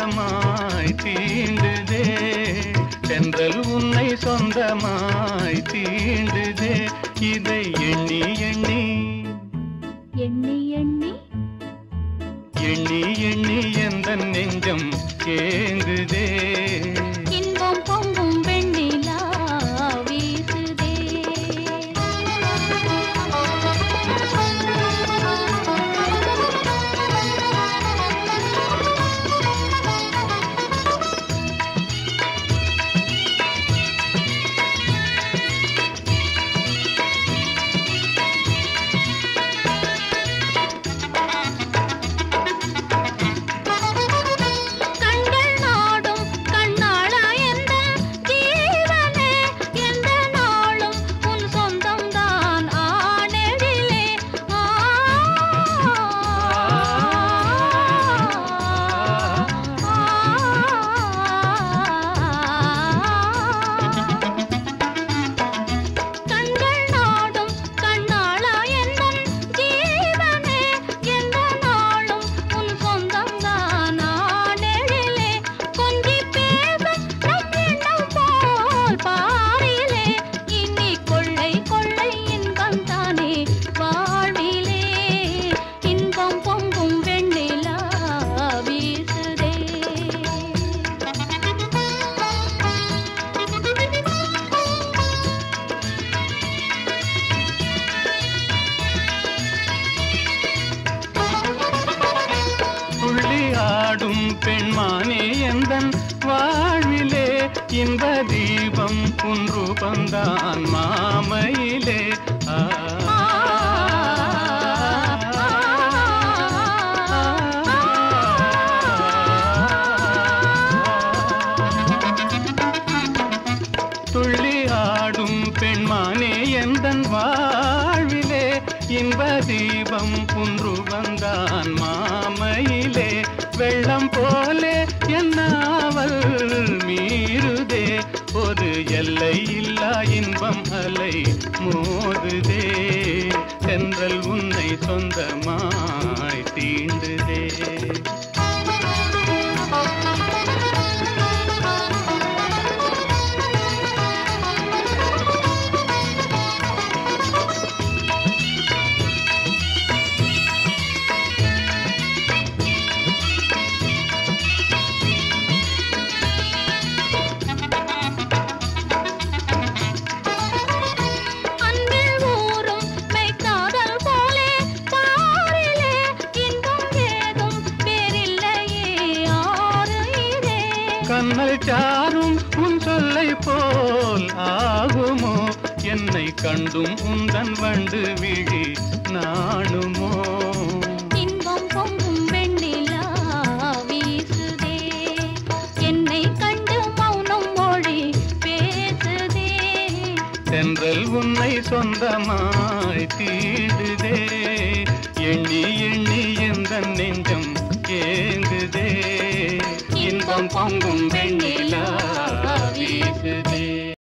சொந்தமாய் தீண்டுதே தென்றல் உன்னை சொந்தமாய் தீண்டுதே இதை எண்ணி எண்ணி எண்ணி எண்ணி எண்ணி எண்ணி எந்த நெஞ்சம் ஏங்குதே இன்பம் பொங்கும் வெண்ணிலா வீசுதே கண்கள் நாடும் கண்ணாளா எந்த ஜீவனே எந்த நாளும் உன் சொந்தம்தான் ஆனெழிலே ஆ கண்கள் நாடும் கண்ணாளா என்னும் ஜீவனே எந்த நாளும் உன் சொந்தம்தான் ஆனெழிலே கொஞ்சி பேச நம் எண்ணம் போல் பாரிலே இனி கொள்ளை கொள்ளை இன்பம் தானே வாழ்விலே இன்பம் பொங்கும் வெண்ணிலா வீசுதே துள்ளி ஆடும் பெண்மானே எந்தன் வாழ்விலே இன்ப தீபம் உன் ரூபந்தான் மாமையிலே ஆ. துள்ளி ஆடும் பெண்மானே எந்தன் வாழ்விலே இன்ப தீபம் புன்று வந்தான் மாமையிலே வெள்ளம் போலே என்னாவல் மீறுதே ஒரு எல்லை இல்லா இன்பம் அலை மோதுதே தென்றல் உன்னை சொந்தமாய் தீண்டுதே அன்பில் ஊறும் மெய்க்காதல் போலே பாரிலே இன்பம் ஏதும் வேறில்லையே ஆறு இதே கண்ணல் சாரும் உன் சொல்லை போல் ஆகுமோ என்னை கண்டும் உந்தன் வண்டு விழி நாணுமோ இன்பம் பொங்கும் வெண்ணிலா வீசுதே என்னை கண்டு மௌனம் மொழி பேசுதே தென்றல் உன்னை சொந்தமாய் தீடுதே எண்ணி எண்ணி எந்த நெஞ்சம் ஏங்குதே இன்பம் பொங்கும் வெண்ணி